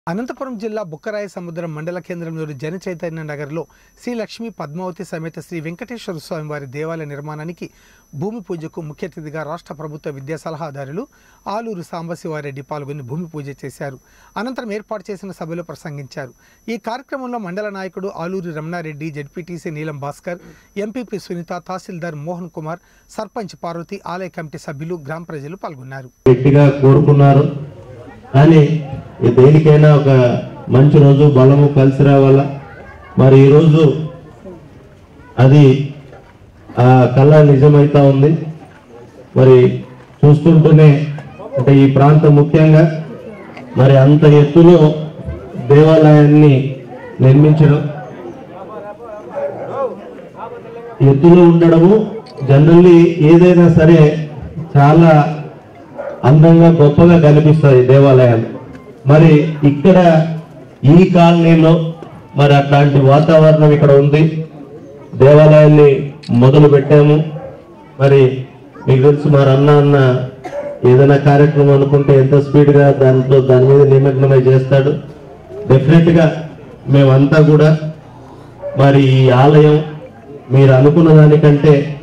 అనంతపురం జిల్లా బుక్కరాయ సముద్రం మండల కేంద్రంలోని జన చైతన్య నగర్లో శ్రీ లక్ష్మీ పద్మావతి సమేత శ్రీ వెంకటేశ్వర స్వామి వారి దేవాలయ నిర్మాణానికి భూమి పూజకు ముఖ్య అతిథిగా రాష్ట్ర ప్రభుత్వ విద్యా సలహాదారులు ఆలూరు సాంబశివారెడ్డి పాల్గొని భూమి పూజ చేశారు అనంతరం ఏర్పాటు చేసిన సభలో ప్రసంగించారు ఈ కార్యక్రమంలో మండల నాయకుడు ఆలూరి రమణారెడ్డి జడ్పీటీసీ నీలం భాస్కర్ ఎంపీపీ సునీత తహసీల్దార్ మోహన్ కుమార్ సర్పంచ్ పార్వతి ఆలయ కమిటీ సభ్యులు గ్రామ ప్రజలు పాల్గొన్నారు గట్టిగా కోరుకున్నారు కానీ ఈ దేనికైనా ఒక మంచి రోజు బలము కలిసి రావాలా మరి ఈరోజు అది ఆ కళ నిజమైతా ఉంది మరి చూస్తుంటూనే అంటే ఈ ప్రాంతం ముఖ్యంగా మరి అంత ఎత్తులో దేవాలయాన్ని నిర్మించడం ఎత్తులో ఉండడము జనరల్లీ ఏదైనా సరే చాలా అందంగా గొప్పగా కనిపిస్తాయి దేవాలయాలు మరి ఇక్కడ ఈ కాలనీలో మరి అట్లాంటి వాతావరణం ఇక్కడ ఉంది దేవాలయాన్ని మొదలు పెట్టాము మరి మీకు తెలుసు మరి అన్న అన్న ఏదైనా కార్యక్రమం అనుకుంటే ఎంత స్పీడ్గా దాంట్లో దాని మీద నిమగ్నమై చేస్తాడు డెఫినెట్గా మేమంతా కూడా మరి ఈ ఆలయం మీరు అనుకున్న దానికంటే